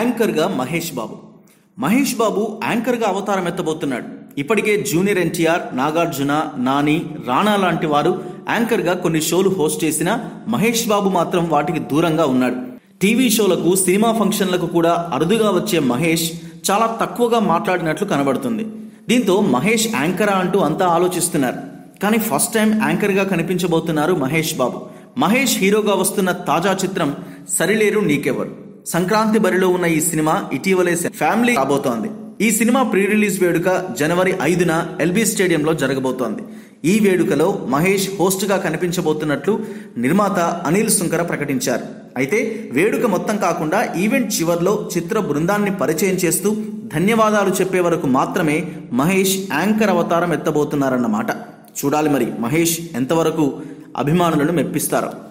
యాంకర్గా మహేష్ బాబు మహేష్ బాబు యాంకర్గా అవతారం ఎత్తబోతున్నాడు ఇప్పటికే జూనియర్ ఎన్టీఆర్ నాగార్జున నాని రాణా లాంటి వారు యాంకర్గా కొన్ని షోలు హోస్ట్ చేసిన మహేష్ బాబు మాత్రం వాటికి దూరంగా ఉన్నాడు టీవీ షోలకు సినిమా ఫంక్షన్లకు కూడా అరుదుగా వచ్చే మహేష్ చాలా తక్కువగా మాట్లాడినట్లు కనబడుతుంది దీంతో మహేష్ యాంకరా అంటూ అంతా ఆలోచిస్తున్నారు కానీ ఫస్ట్ టైం యాంకర్గా కనిపించబోతున్నారు మహేష్ బాబు మహేష్ హీరోగా వస్తున్న తాజా చిత్రం సరిలేరు నీకెవరు సంక్రాంతి బరిలో ఉన్న ఈ సినిమా ఇటీవలే ఫ్యామిలీ రాబోతోంది ఈ సినిమా ప్రీ రిలీజ్ వేడుక జనవరి ఐదున ఎల్బీ స్టేడియంలో జరగబోతోంది ఈ వేడుకలో మహేష్ హోస్ట్గా కనిపించబోతున్నట్లు నిర్మాత అనిల్ సుంకర ప్రకటించారు అయితే వేడుక మొత్తం కాకుండా ఈవెంట్ చివర్లో చిత్ర బృందాన్ని పరిచయం చేస్తూ ధన్యవాదాలు చెప్పే వరకు మాత్రమే మహేష్ యాంకర్ అవతారం ఎత్తబోతున్నారన్నమాట చూడాలి మరి మహేష్ ఎంతవరకు అభిమానులను మెప్పిస్తారో